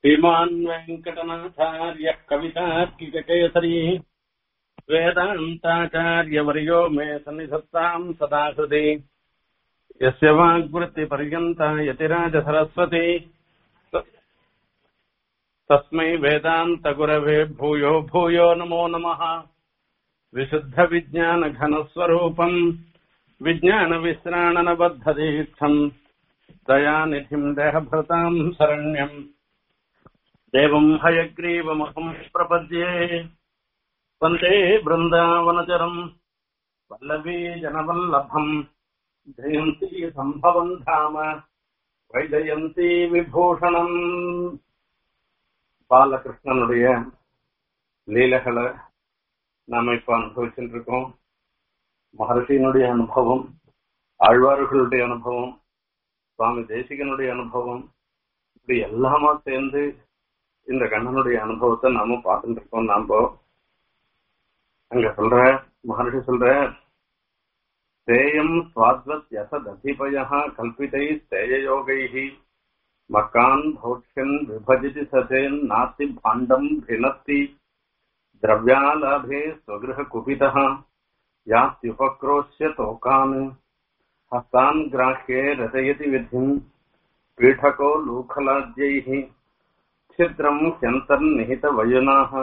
श्रीमान् वेङ्कटनाथार्यः कवितार्किककेसरी वेदान्ताचार्यवर्यो मे सन्निधत्ताम् सदा हृदि यस्य वाग्वृत्तिपर्यन्ता यतिराजसरस्वती त- तस्मै वेदान्तगुरवे भूयो भूयो नमो नमः विशुद्धविज्ञानघनस्वरूपम् विज्ञानविश्राणनबद्धदीक्षम् दयानिधिम् देहभृताम् शरण्यम् देवम् हयग्रीवमहम् प्रपद्ये वन्दे बृन्दावनचरम् वल्लवी जनवल्लभम् जयन्ती सम्भवम् धाम வைஜயந்தி விபூஷணம் பாலகிருஷ்ணனுடைய லீலைகளை நாம இப்ப அனுபவிச்சுட்டு இருக்கோம் மகர்ஷியினுடைய அனுபவம் ஆழ்வார்களுடைய அனுபவம் சுவாமி தேசிகனுடைய அனுபவம் இப்படி எல்லாமா சேர்ந்து இந்த கண்ணனுடைய அனுபவத்தை நாம பார்த்துட்டு இருக்கோம் நாம அங்க சொல்ற மகர்ஷி சொல்ற சேயம் சுவாத்வத் யசததிபய கல்பிதை சேயயோகைः மக்கான் பௌக்ஷன் விபஜிதி சதேன் நாஸ்தி பாண்டம் பினஸ்தி द्रव्यालाभे स्वगृहकुपितः यात्युपक्रोश्य तोकान् हस्तान् ग्राह्ये रचयति विधिम् पीठको लूखलाद्यैः छिद्रम् ह्यन्तर्निहितवयुनाः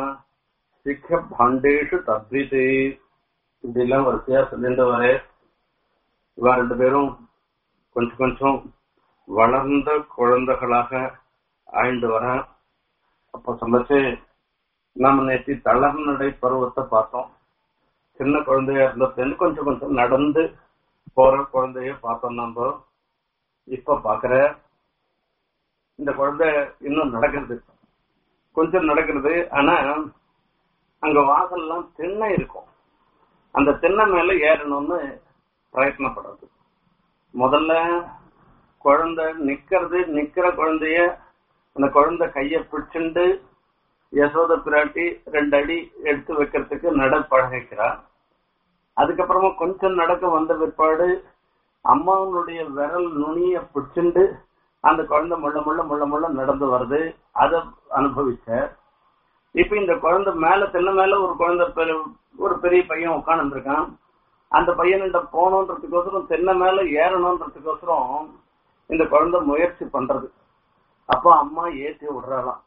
சிக்க தத்வித்து இப்படிலாம் வரிசையா சொல்லிட்டு வர இவா ரெண்டு பேரும் கொஞ்சம் கொஞ்சம் வளர்ந்த குழந்தைகளாக ஆய்ந்து வர அப்ப சொல்லச்சு நாம நேற்று தளர்நடை பருவத்தை பார்த்தோம் சின்ன குழந்தையா இருந்ததுன்னு கொஞ்சம் கொஞ்சம் நடந்து போற குழந்தைய பார்த்தோம் நம்ம இப்ப பாக்குற இந்த குழந்தை இன்னும் நடக்கிறது கொஞ்சம் நடக்கிறது ஆனா அங்க வாசல்லாம் திண்ணை இருக்கும் அந்த திண்ணை மேல ஏறணும்னு பிரயத்னப்படுறது முதல்ல குழந்தை நிக்கிறது நிக்கிற குழந்தைய அந்த குழந்தை கைய பிடிச்சுண்டு யசோத பிராட்டி ரெண்டு அடி எடுத்து வைக்கிறதுக்கு நட பழகிக்கிறா அதுக்கப்புறமா கொஞ்சம் நடக்க வந்த பிற்பாடு அம்மாவனுடைய விரல் நுனிய பிடிச்சுண்டு அந்த குழந்தை முள்ள முள்ள முள்ள முள்ள நடந்து வருது அதை அனுபவிச்ச இப்ப இந்த குழந்தை மேல தென்ன மேல ஒரு குழந்தை பெரு- ஒரு பெரிய பையன் உட்கார்ந்து இருக்கான் அந்த பையன்கிட்ட போகணுன்றதுக்கோசரம் தென்னை மேல ஏறணுன்றதுக்கோசரம் இந்த குழந்தை முயற்சி பண்றது அப்ப அம்மா ஏற்றி விடுறாளாம்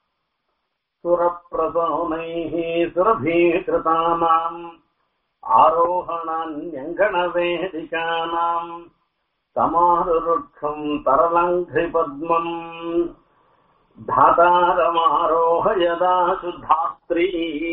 சுரப்பிரசோனைः சுரभीकृतानाम् आरोहणान्यङ्गणवेदिकानाम् समारुरुक्षम् तरलङ्घ्रिपद्मम् धातारमारोह यदा शुद्धास्त्री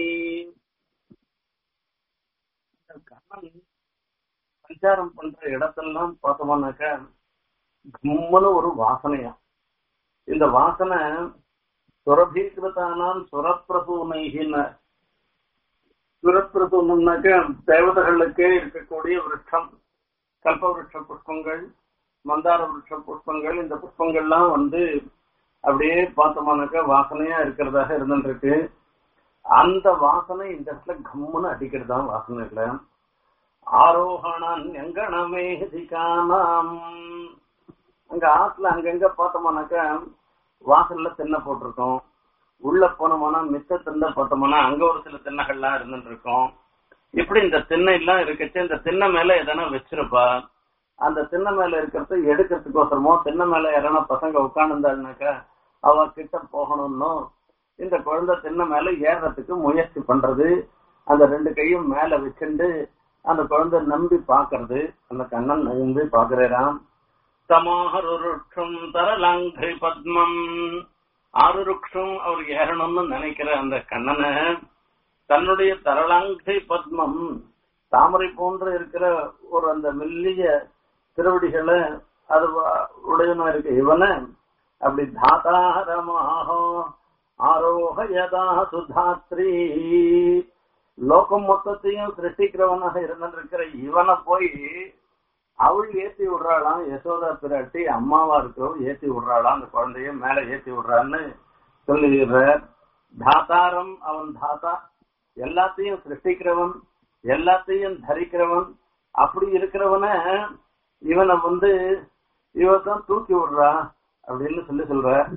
சஞ்சாரம் பண்ற இடத்தெல்லாம் பார்த்தோம்னாக்க கும்மனு ஒரு வாசனையா இந்த வாசனை சுரபீகிருத்தானாம் சுரப்பிரசூனைகின்னு சுரப்பிரசூனாக்க தேவதைகளுக்கே இருக்கக்கூடிய விருட்சம் கல்ப விருட்ச புஷ்பங்கள் மந்தார விருட்ச புஷ்பங்கள் இந்த புஷ்பங்கள்லாம் வந்து அப்படியே பார்த்தோம்னாக்க வாசனையா இருக்கிறதாக இருந்துருக்கு அந்த வாசனை இந்த இடத்துல கம்முன்னு அடிக்கிறதா வாசனை இல்ல ஆரோகணன் எங்கனமேதிகானாம் அங்க ஆத்துல அங்கங்க பார்த்தோம்னாக்க வாசல்ல தென்னை போட்டிருக்கோம் உள்ள போனோம்னா மித்த தென்னை பார்த்தோம்னா அங்க ஒரு சில தென்னைகள்லாம் இருந்துட்டு இருக்கோம் இப்படி இந்த திண்ணை எல்லாம் இருக்கச்சு இந்த திண்ணை மேல எதனா வச்சிருப்பா அந்த திண்ணை மேல இருக்கிறத எடுக்கிறதுக்கோசரமோ திண்ணை மேல யாரான பசங்க உட்கார்ந்துருந்தாங்கனாக்கா அவ கிட்ட போகணும்னு இந்த குழந்தை திண்ணை மேல ஏறுறதுக்கு முயற்சி பண்றது அந்த ரெண்டு கையும் மேல வச்சுண்டு அந்த குழந்தை நம்பி பாக்குறது அந்த கண்ணன் நம்பி பாக்குறாராம் சமாஹருருட்சம் தரலாங்கை பத்மம் ஆருருக்ஷம் அவர் ஏறணும்னு நினைக்கிற அந்த கண்ணனை தன்னுடைய தரலாங்கை பத்மம் தாமரை போன்று இருக்கிற ஒரு அந்த மெல்லிய திருவடிகளை அது வ- உடையவனா இருக்கு இவனை அப்படி தாதாரமாக ஆரோகயதா சுதாத்ரி லோகம் மொத்தத்தையும் சிருஷ்டிக்கிறவனாக இருந்திருக்கிற இவனை போய் அவள் ஏத்தி விடுறாளாம் யசோதா பிராட்டி அம்மாவா இருக்கோ ஏத்தி விடுறாளாம் அந்த குழந்தைய மேல ஏத்தி விடுறான்னு சொல்லுகிறார் தாத்தாரம் அவன் தாத்தா எல்லாத்தையும் சிருஷ்டிக்கிறவன் எல்லாத்தையும் தரிக்கிறவன் அப்படி இருக்கிறவன இவனை வந்து இவன் தான் தூக்கி விடுறா அப்படின்னு சொல்லி சொல்ற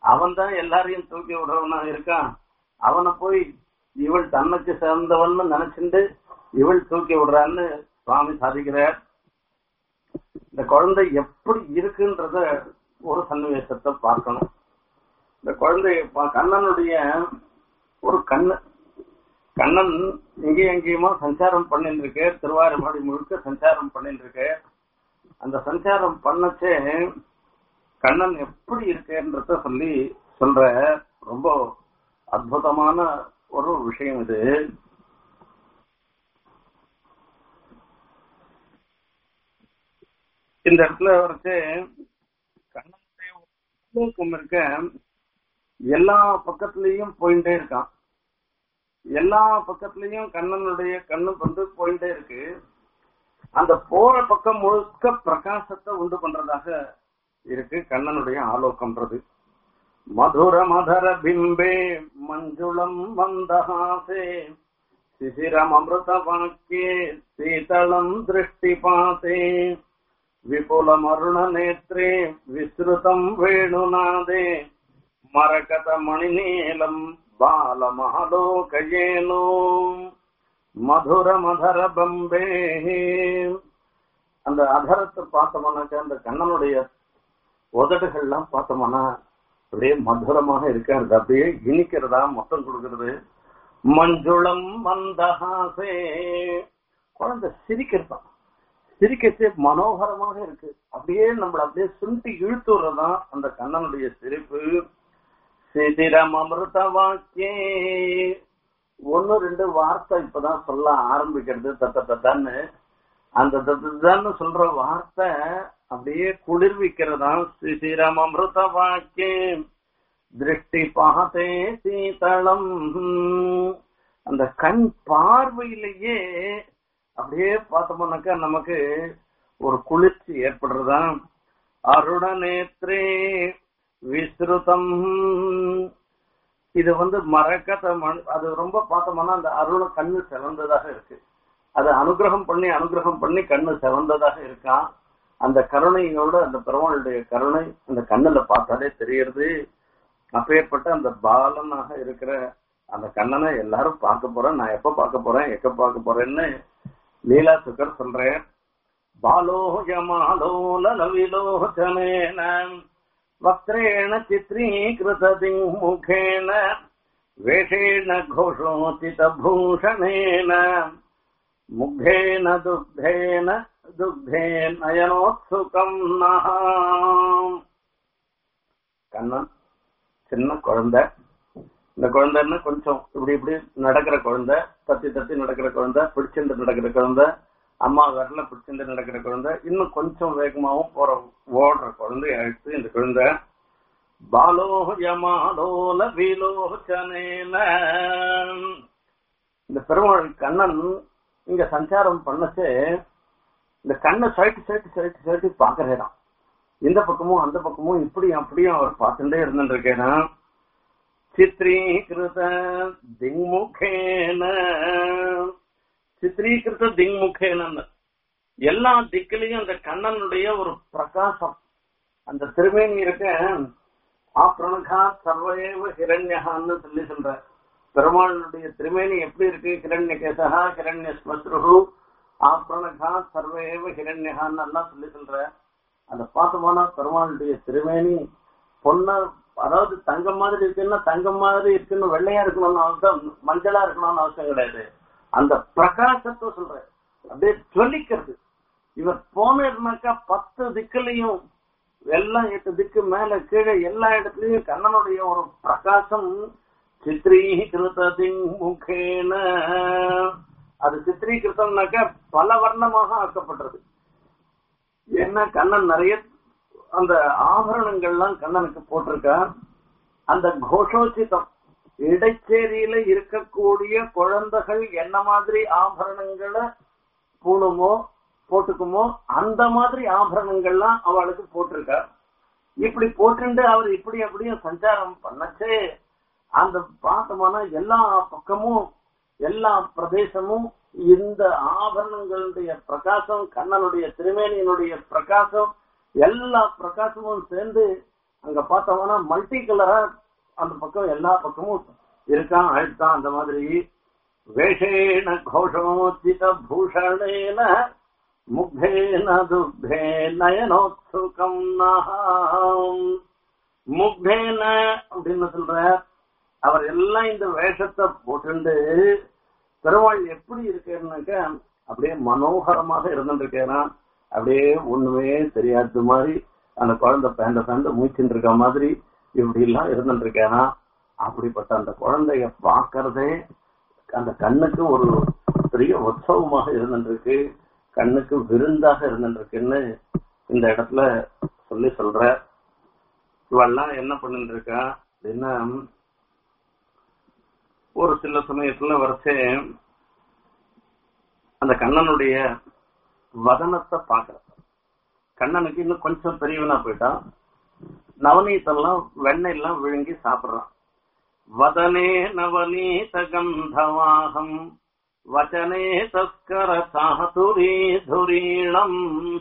அவன் தான் எல்லாரையும் தூக்கி விடுறவனா இருக்கான் அவனை போய் இவள் தன்னுக்கு சேர்ந்தவன்னு நினைச்சுண்டு இவள் தூக்கி விடுறான்னு சுவாமி சாதிக்கிறார் இந்த குழந்தை எப்படி இருக்குன்றத ஒரு சன்னிவேசத்தை பார்க்கணும் இந்த குழந்தை பா- கண்ணனுடைய ஒரு கண்ணு கண்ணன் எங்கேயும் எங்கேயுமா சஞ்சாரம் பண்ணிட்டு இருக்கு திருவாரூபாடி முழுக்க சஞ்சாரம் பண்ணிட்டு இருக்கு அந்த சஞ்சாரம் பண்ணச்சே கண்ணன் எப்படி இருக்குன்றத சொல்லி சொல்ற ரொம்ப அற்புதமான ஒரு விஷயம் இது இந்த இடத்துல வரைச்சு கண்ணனுடைய உள்ளுக்கும் இருக்க எல்லா பக்கத்துலயும் போயிட்டே இருக்கான் எல்லா பக்கத்துலயும் கண்ணனுடைய கண்ணு வந்து போயிட்டே இருக்கு அந்த போற பக்கம் முழுக்க பிரகாசத்தை உண்டு பண்றதாக இருக்கு கண்ணனுடைய ஆலோகம்ன்றது மதுர மதர பிம்பே மஞ்சுளம் மந்தஹாசே சிசிரம் அமிர்த வாக்கியே சீதளம் திருஷ்டிபாதே விபுலமருண நேத்ரே விஸ்ருதம் வேணுநாதே மரகத மணிநீலம் பாலமஹலோகயேனோ மதுர மதர பம்பே அந்த அதரத்தை பார்த்தோம்னாக்க அந்த கண்ணனுடைய உதடுகள்லாம் பார்த்தோம்னா அப்படியே மதுரமாக இருக்கிறது அப்படியே இனிக்கிறதா மொத்தம் கொடுக்கிறது மஞ்சுளம் மந்தஹாசே குழந்தை சிரிக்கிறதான் சிரிக்கச்சே மனோகரமாக இருக்கு அப்படியே நம்மள அப்படியே சுண்டி இழுத்துறதுதான் அந்த கண்ணனுடைய சிரிப்பு சிதிரம் அமிர்த வாக்கியே ஒன்னு ரெண்டு வார்த்தை இப்பதான் சொல்ல ஆரம்பிக்கிறது தத்த தத்தான்னு அந்த தத்தான்னு சொல்ற வார்த்தை அப்படியே குளிர்விக்கிறதா சிசிரம் அமிர்த வாக்கியே திருஷ்டி பார்த்தே சீதளம் அந்த கண் பார்வையிலேயே அப்படியே பார்த்தோம்னாக்கா நமக்கு ஒரு குளிர்ச்சி ஏற்படுறதா அருண நேத்ரே விஸ்ருதம் இது வந்து மரக்கத மண்- அது ரொம்ப பார்த்தோம்னா அந்த அருண கண்ணு சிவந்ததாக இருக்கு அது அனுகிரகம் பண்ணி அனுகிரகம் பண்ணி கண்ணு சிவந்ததாக இருக்கான் அந்த கருணையோட அந்த பெருமாளுடைய கருணை அந்த கண்ணுல பார்த்தாலே தெரியறது அப்பேற்பட்ட அந்த பாலனாக இருக்கிற அந்த கண்ணனை எல்லாரும் பார்க்க போறேன் நான் எப்ப பார்க்க போறேன் எக்க பார்க்க போறேன்னு லீலா சுக்கர் சொல்றேன் बालोऽयमालोलविलोचनेन वक्त्रेण चित्रीकृतदिङ्मुखेन वेषेण घोषोचितभूषणेन मुग्धेन दुग्धेन दुग्धे நயனோத்சுகம் நः கண்ணன் சின்ன குழந்தை இந்த குழந்தைன்னா கொஞ்சம் இப்படி இப்படி நடக்கிற குழந்தை தத்தி தத்தி நடக்கிற குழந்தை பிடிச்சிட்டு நடக்கிற குழந்தை அம்மா விரல பிடிச்சிட்டு நடக்கிற குழந்தை இன்னும் கொஞ்சம் வேகமாவும் போற ஓடுற குழந்தை அழைத்து இந்த குழந்தை பாலோயமாலோல விலோச்சனேன இந்த பெருமாள் கண்ணன் இங்க சஞ்சாரம் பண்ணச்சே இந்த கண்ணை சைட்டு சைட்டு சைட்டு சைட்டு பாக்குறேன் இந்த பக்கமும் அந்த பக்கமும் இப்படியும் அப்படியும் அவர் பார்த்துட்டே இருந்துட்டு இருக்கேனா சித்ரீகிருத திங்முகேன சித்ரீகிருத திங்முகேன எல்லா திக்கிலையும் அந்த கண்ணனுடைய ஒரு பிரகாசம் அந்த திருமேனி இருக்க ஆப்ரணகா சர்வயேவ ஹிரண்யகான்னு சொல்லி சொல்ற பெருமாளுடைய திருமேனி எப்படி இருக்கு ஹிரண்ய கேசகா ஹிரண்ய ஸ்மஸ்ரு ஆப்ரணகா சர்வயேவ ஹிரண்யகான்னு எல்லாம் சொல்லி சொல்ற அந்த பார்த்தோம்னா பெருமாளுடைய திருமேனி பொண்ண அதாவது தங்கம் மாதிரி இருக்குன்னா தங்கம் மாதிரி இருக்குன்னு வெள்ளையா இருக்கணும்னு அவசியம் மஞ்சளா இருக்கணும்னு அவசியம் கிடையாது அந்த பிரகாசத்தை சொல்றேன் அப்படியே ஜொலிக்கிறது இவர் போனாக்கா பத்து திக்குலையும் எல்லாம் எட்டு திக்கு மேல கீழே எல்லா இடத்துலயும் கண்ணனுடைய ஒரு பிரகாசம் சித்ரீகிருதிங் முகேன அது சித்ரீகிருத்தம்னாக்க பல வர்ணமாக ஆக்கப்பட்டது ஏன்னா கண்ணன் நிறைய அந்த ஆபரணங்கள்லாம் கண்ணனுக்கு போட்டிருக்கா அந்த கோஷோச்சிதம் இடைச்சேரியில இருக்கக்கூடிய குழந்தைகள் என்ன மாதிரி ஆபரணங்களை பூணுமோ போட்டுக்குமோ அந்த மாதிரி ஆபரணங்கள்லாம் அவளுக்கு போட்டிருக்கா இப்படி போட்டுண்டு அவர் இப்படி அப்படியும் சஞ்சாரம் பண்ணச்சே அந்த பார்த்தோம்னா எல்லா பக்கமும் எல்லா பிரதேசமும் இந்த ஆபரணங்களுடைய பிரகாசம் கண்ணனுடைய திருமேனியினுடைய பிரகாசம் எல்லா பிரகாசமும் சேர்ந்து அங்க பார்த்தோம்னா மல்டி கலரா அந்த பக்கம் எல்லா பக்கமும் இருக்கான் அழுத்தான் அந்த மாதிரி வேஷேன கோஷோச்சித பூஷணேன முக்தேன துக்தே நயனோத்சுகம் நகாம் முக்தேன அப்படின்னு சொல்ற அவர் எல்லாம் இந்த வேஷத்தை போட்டுண்டு பெருமாள் எப்படி இருக்கேன்னாக்க அப்படியே மனோகரமாக இருந்துருக்கேனா அப்படியே ஒண்ணுமே தெரியாத மாதிரி அந்த குழந்தை பேண்ட பேண்ட மூச்சுட்டு இருக்க மாதிரி இப்படி எல்லாம் இருந்துட்டு இருக்கேனா அப்படிப்பட்ட அந்த குழந்தைய பாக்குறதே அந்த கண்ணுக்கு ஒரு பெரிய உற்சவமாக இருந்துருக்கு கண்ணுக்கு விருந்தாக இருந்துருக்குன்னு இந்த இடத்துல சொல்லி சொல்ற இவெல்லாம் என்ன பண்ணிட்டு இருக்கா அப்படின்னா ஒரு சில சமயத்துல வரைச்சே அந்த கண்ணனுடைய வதனத்தை பாக்குற கண்ணனுக்கு இன்னும் கொஞ்சம் பெரியவனா போயிட்டான் நவநீத்தெல்லாம் வெண்ணெய் எல்லாம் விழுங்கி சாப்பிடுறான் வதனே நவநீத கந்தவாகம் வச்சனே தஸ்கர சாதுரி துரீணம்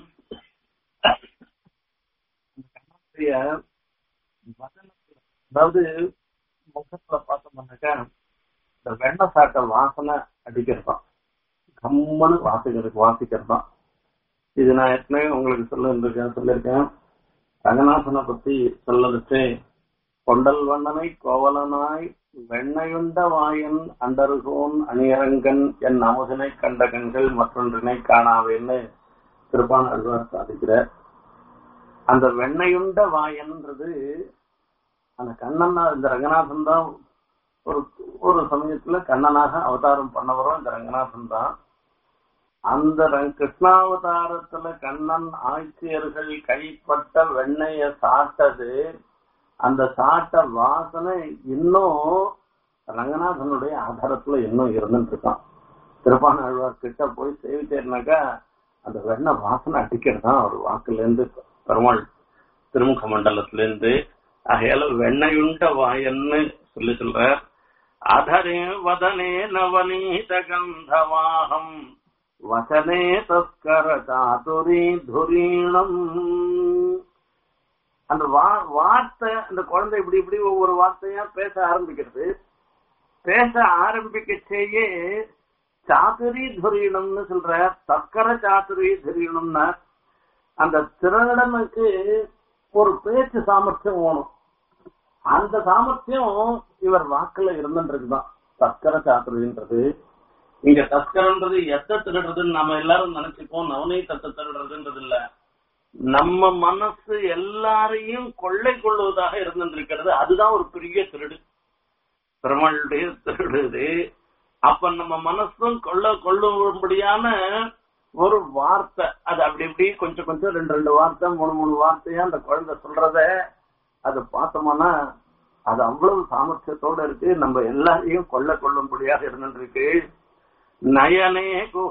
அதாவது முகத்துல பார்த்தோம்னாக்கா இந்த வெண்ணெய் சாட்ட வாசனை அடிக்கிறதான் கம்மனு வாசிக்கிறது வாசிக்கிறதான் இது நான் ஏற்கனவே உங்களுக்கு சொல்லிருக்கேன் சொல்லியிருக்கேன் ரங்கநாதனை பத்தி சொல்லதுச்சு கொண்டல் வண்ணனை கோவலனாய் வெண்ணையுண்ட வாயன் அண்டருகோன் அணியரங்கன் என் அமுதனை கண்ட கண்கள் மற்றொன்றினை காணாவேன்னு திருப்பான் அழ்வார் சாதிக்கிறார் அந்த வெண்ணையுண்ட வாயன்ன்றது அந்த கண்ணன் இந்த ரங்கநாதன் தான் ஒரு ஒரு சமயத்துல கண்ணனாக அவதாரம் பண்ணவரும் இந்த ரங்கநாதன் தான் அந்த கிருஷ்ணாவதாரத்துல கண்ணன் ஆட்சியர்கள் கைப்பட்ட வெண்ணைய சாட்டது அந்த சாட்ட வாசனை இன்னும் ரங்கநாதனுடைய ஆதாரத்துல இன்னும் இருந்துட்டு இருக்கான் திருப்பான ஆழ்வார் கிட்ட போய் சேவிச்சேர்னாக்கா அந்த வெண்ணெய் வாசனை அடிக்கிறதா ஒரு வாக்குல இருந்து பெருமாள் திருமுக மண்டலத்துல இருந்து ஆகையால வெண்ணையுண்ட வாயன்னு சொல்லி சொல்ற அதரே வதனே நவநீத கந்தவாகம் வசனே தஸ்கர சாதுரி துரீணம் அந்த வார்த்தை அந்த குழந்தை இப்படி இப்படி ஒவ்வொரு வார்த்தையா பேச ஆரம்பிக்கிறது பேச ஆரம்பிக்க செய்ய சாதுரி துரீணம்னு சொல்ற தஸ்கர சாதுரி துரீணம்னா அந்த திருடனுக்கு ஒரு பேச்சு சாமர்த்தியம் வேணும் அந்த சாமர்த்தியம் இவர் வாக்குல இருந்துருக்குதான் தஸ்கர சாத்துறதுன்றது இங்க தஸ்கரன்றது எத்த திருடுறதுன்னு நம்ம எல்லாரும் நினைச்சுப்போம் நவநீதத்தை திருடுறதுன்றது இல்ல நம்ம மனசு எல்லாரையும் கொள்ளை கொள்வதாக இருந்திருக்கிறது அதுதான் ஒரு பெரிய திருடு பெருமாளுடைய திருடுது அப்ப நம்ம மனசும் கொள்ள கொள்ளும்படியான ஒரு வார்த்தை அது அப்படி இப்படி கொஞ்சம் கொஞ்சம் ரெண்டு ரெண்டு வார்த்தை மூணு மூணு வார்த்தையா அந்த குழந்தை சொல்றத அது பார்த்தோம்னா அது அவ்வளவு சாமர்த்தியத்தோட இருக்கு நம்ம எல்லாரையும் கொள்ள கொள்ளும்படியாக இருந்துருக்கு நயனே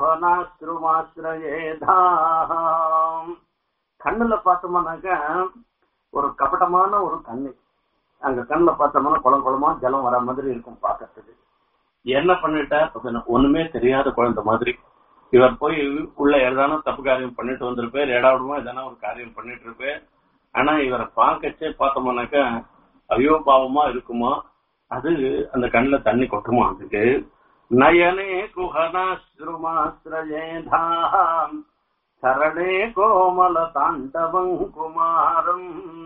குஹனாஸ்திருமாஸ்திரேதாம் கண்ணுல பார்த்தோம்னாக்கா ஒரு கபடமான ஒரு கண்ணு அங்க கண்ணுல பார்த்தோம்னா குளம் குளமா ஜலம் வர மாதிரி இருக்கும் பாக்கிறதுக்கு என்ன பண்ணிட்ட ஒண்ணுமே தெரியாத குழந்தை மாதிரி இவர் போய் உள்ள ஏதான தப்பு காரியம் பண்ணிட்டு வந்திருப்பார் ஏடாவிடமா எதனா ஒரு காரியம் பண்ணிட்டு இருப்பார் ஆனா இவரை பார்க்கச்சே பார்த்தோம்னாக்கா ஐயோ பாவமா இருக்குமா அது அந்த கண்ணுல தண்ணி கொட்டுமா அதுக்கு நயனே குஹனாஸ்ருமாஸ்ரேதாம் சரணே கோமல தாண்டவம் குமாரம்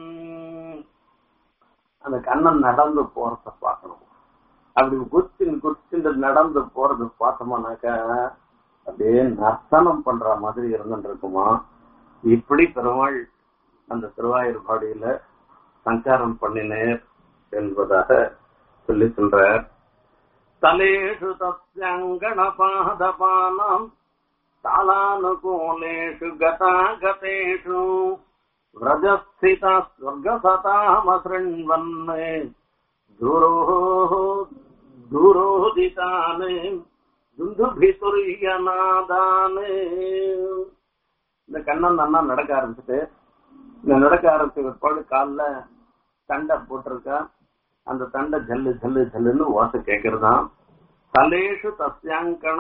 அந்த கண்ணன் நடந்து போறத பார்க்கணும் அப்படி குச்சின் குச்சின் நடந்து போறது பார்த்தோம்னாக்கா அப்படியே நர்த்தனம் பண்ற மாதிரி இருந்துட்டு இருக்குமா இப்படி பெருமாள் அந்த திருவாயூர்பாடியில சஞ்சாரம் பண்ணினேர் என்பதாக சொல்லி சொல்றார் தலேஷு தஸ்யங்கண பாதபானம் தாளானுகூலேஷு கதாகதேஷு व्रजस्थिता स्वर्गसतामसृण्वन् दूरो दूरोदितान् துந்துபிசுரியநாதானு இந்த கண்ணன் அண்ணா நடக்க ஆரம்பிச்சுட்டு இந்த நடக்க ஆரம்பிச்ச பிற்பாடு காலில் தண்டை போட்டிருக்கா அந்த தண்டை ஜல்லு ஜல்லு ஜல்லுன்னு ஓசை கேட்கறதாம் தலேஷு தஸ்யாங்கண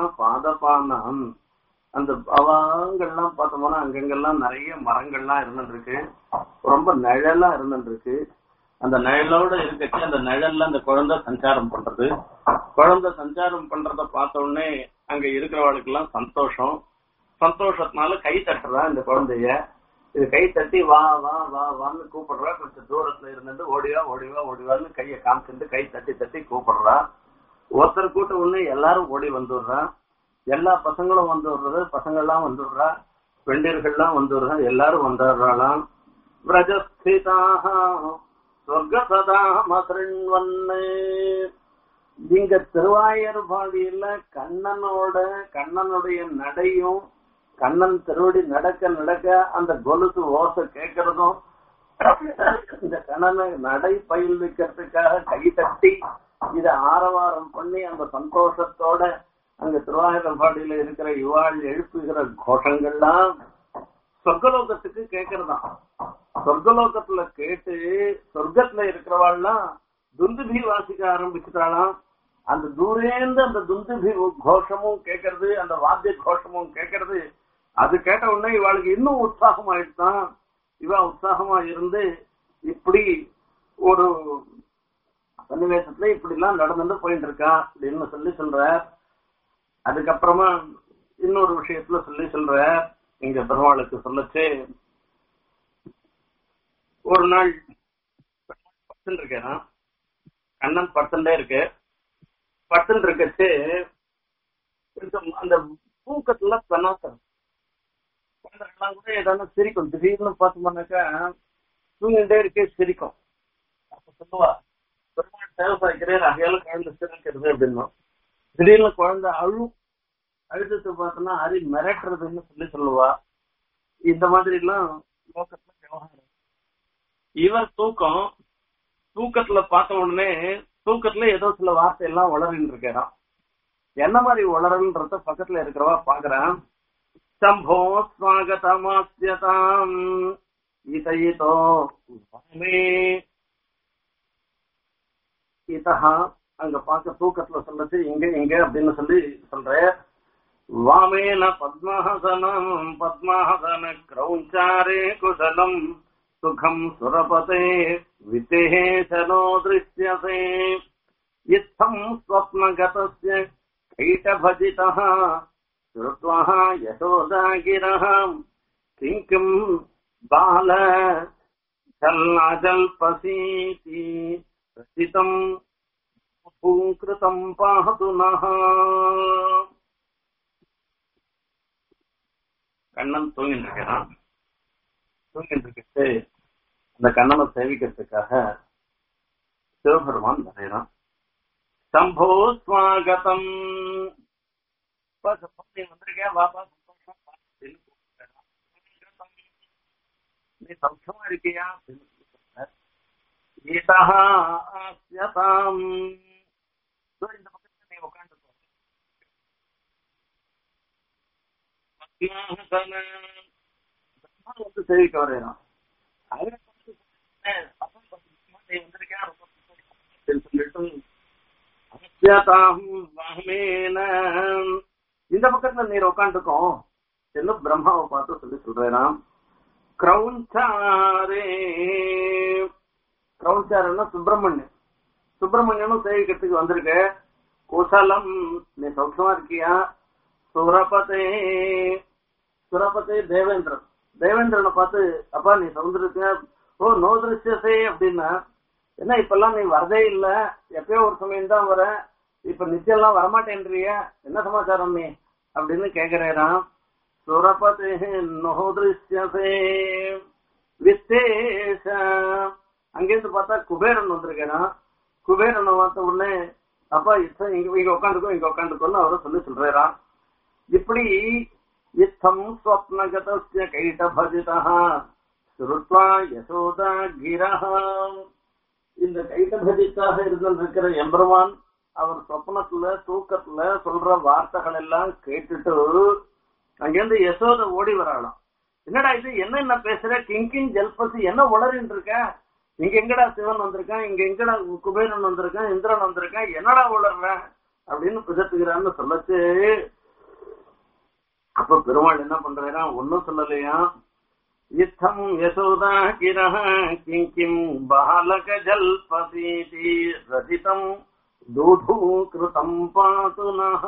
பாதபானம் அந்த அவங்கெல்லாம் பார்த்தோம்னா அங்கங்கெல்லாம் நிறைய மரங்கள்லாம் இருந்துட்டு இருக்கு ரொம்ப நிழலா இருந்துருக்கு அந்த நிழலோட இருக்கச்சு அந்த நிழல்ல அந்த குழந்தை சஞ்சாரம் பண்றது குழந்தை சஞ்சாரம் பண்றத பார்த்த உடனே அங்க இருக்கிறவளுக்கு எல்லாம் சந்தோஷம் சந்தோஷத்தினால கை தட்டுறா இந்த குழந்தைய இது கை தட்டி வா வா வா வான்னு கூப்பிடுறா கொஞ்சம் தூரத்துல இருந்துட்டு ஓடிவா ஓடிவா ஓடிவான்னு கையை காமிச்சிட்டு கை தட்டி தட்டி கூப்பிடுறா ஒருத்தர் கூட்ட உடனே எல்லாரும் ஓடி வந்துடுறா எல்லா பசங்களும் வந்து விடுறது பசங்க எல்லாம் வந்துடுறா பெண்டிர்கள்லாம் வந்துடுறா எல்லாரும் வந்துடுறாளாம் பிரஜஸ்திதாக சொர்க்க சதா மகிழ்வன்னு இங்க திருவாயர்பாடியில கண்ணனோட கண்ணனுடைய நடையும் கண்ணன் திருவடி நடக்க நடக்க அந்த கொலுசு ஓசை கேட்கறதும் இந்த கண்ணனை நடை பயில் வைக்கிறதுக்காக கை தட்டி இத ஆரவாரம் பண்ணி அந்த சந்தோஷத்தோட அங்க திருவாயூரம்பாடியில இருக்கிற இவாள் எழுப்புகிற கோஷங்கள்லாம் சொர்க்கலோகத்துக்கு கேட்கறதாம் சொர்க்கலோகத்துல கேட்டு சொர்க்கத்துல இருக்கிறவாள்லாம் துந்துபி வாசிக்க ஆரம்பிச்சுட்டாளாம் அந்த தூரேந்து அந்த துந்துபி கோஷமும் கேட்கறது அந்த வாத்திய கோஷமும் கேட்கறது அது கேட்ட உடனே இவாளுக்கு இன்னும் உற்சாகம் ஆயிடுதான் இவ உற்சாகமா இருந்து இப்படி ஒரு சன்னிவேசத்துல இப்படி எல்லாம் நடந்துட்டு போயிட்டு இருக்கான் அப்படின்னு சொல்லி சொல்ற அதுக்கப்புறமா இன்னொரு விஷயத்துல சொல்லி சொல்ற இங்க பெருமாளுக்கு சொல்லச்சு ஒரு நாள் படுத்துட்டு இருக்கேன் கண்ணன் படுத்துட்டே இருக்கு படுத்துட்டு இருக்கச்சு கொஞ்சம் அந்த தூக்கத்துல பெண்ணாத்தம் குழந்தைகள்லாம் கூட ஏதாவது சிரிக்கும் திடீர்னு பார்த்தோம்னாக்கா தூங்கிட்டே இருக்கே சிரிக்கும் அப்ப சொல்லுவா பெருமாள் சேவை சாய்க்கிறேன் அகையால குழந்தை சிரிக்கிறது அப்படின்னா திடீர்னு குழந்தை அழும் அழுத்தத்தை பார்த்தோம்னா அரி மிரட்டுறதுன்னு சொல்லி சொல்லுவா இந்த மாதிரி எல்லாம் லோகத்துல விவகாரம் இவர் தூக்கம் தூக்கத்துல பார்த்த உடனே தூக்கத்துல ஏதோ சில வார்த்தை எல்லாம் வளரின்னு இருக்கிறான் என்ன மாதிரி வளரன்றத பக்கத்துல இருக்கிறவா பாக்குறான் சம்போ ஸ்வாகதமாஸ்யதாம் இதயிதோ வாமே இதஹா அங்க பார்க்க தூக்கத்துல சொல்லச்சு இங்க இங்க அப்படின்னு சொல்லி சொல்ற வாமேன பத்மஹசனம் பத்மஹசன கிரௌஞ்சாரே குசலம் சுகம் சுரபதே வித்தேசனோ திருஷ்யசே இத்தம் ஸ்வப்னகதஸ்ய கைட்டभजितः श्रुत्वा यशोदागिरः किं किं बाल जल्लाजल्पसीति रचितम् பூங்கிருதம் பாது கண்ணன் தூங்கிட்டு இருக்கிறான் தூங்கிட்டு இருக்கிறது அந்த கண்ணனை சேவிக்கிறதுக்காக சிவபெருமான் வரைகிறான் சம்போ ஸ்வாகதம் நீ வந்திருக்கேன் வாப்பா சந்தோஷம் அப்படின்னு கூப்பிடுறான். நீ சௌக்கியமா இருக்கியா அப்படின்னு கூப்பிடுறார். கீதா ஆஸ்யதாம் இதோ இந்த பக்கத்துல நீ உட்காந்துக்கோ பத்மாசன பிரம்மா வந்து சேவிக்க வரையறான் அவரை பார்த்து சொன்னேன், அப்பா பத்மா, நீ வந்திருக்கியா ரொம்ப சந்தோஷம் அப்படின்னு சொல்லிட்டு அஸ்யதாம் வஹ்மேன இந்த பக்கத்துல நீர் உட்காந்துக்கோ என்று பிரம்மாவை பார்த்து சொல்லி சொல்றேன் கிரௌஞ்சாரே கிரௌஞ்சாரன்னா சுப்பிரமணியன் சுப்பிரமணியனும் சேவிக்கிறதுக்கு வந்திருக்க குசலம் நீ சௌக்கியமா இருக்கியா சுரபதே சுரபதே தேவேந்திரன் தேவேந்திரனை பார்த்து அப்பா நீ சௌந்தரியா ஓ நோ திருஷ்யசே அப்படின்னா என்ன இப்பெல்லாம் நீ வரதே இல்ல எப்பயோ ஒரு சமயம் தான் வர இப்ப நிச்சயம்லாம் வரமாட்டேன்றிய என்ன சமாச்சாரம் நீ அப்படின்னு கேக்குறேன் சுரபதே நோ திருஷ்யசே வித்தேஷ அங்கிருந்து பார்த்தா குபேரன் வந்திருக்கேன் குபேரனை பார்த்த உடனே அப்பா இப்ப இங்க இங்க உட்காந்துக்கோ இங்க உட்காந்துக்கோன்னு அவரை சொல்லி சொல்றாராம் இப்படி இத்தம் ஸ்வப்னகதஸ்ய கைட்டபஜிதா ஸ்ருத்வா யசோதா கிரஹா இந்த கைட்டபஜித்தாக இருந்திருக்கிற எம்பெருமான் அவர் சொப்னத்துல தூக்கத்துல சொல்ற வார்த்தைகள் எல்லாம் கேட்டுட்டு அங்கிருந்து யசோத ஓடி வராளாம் என்னடா இது என்ன என்ன பேசுற கிங்கிங் ஜல்பசி என்ன உளறின்னு இருக்க இங்க எங்கடா சிவன் வந்திருக்கான் இங்க எங்கடா குபேரன் வந்திருக்கான் இந்திரன் வந்திருக்கான் என்னடா உளர்ற அப்படின்னு பிதத்துகிறான்னு சொல்லச்சு அப்ப பெருமாள் என்ன பண்றாரா ஒன்னும் சொல்லலையா इत्थम् यशोदा किरः किम् किम् बालकजल्पतीति रचितम् दूढूकृतम् पातु नः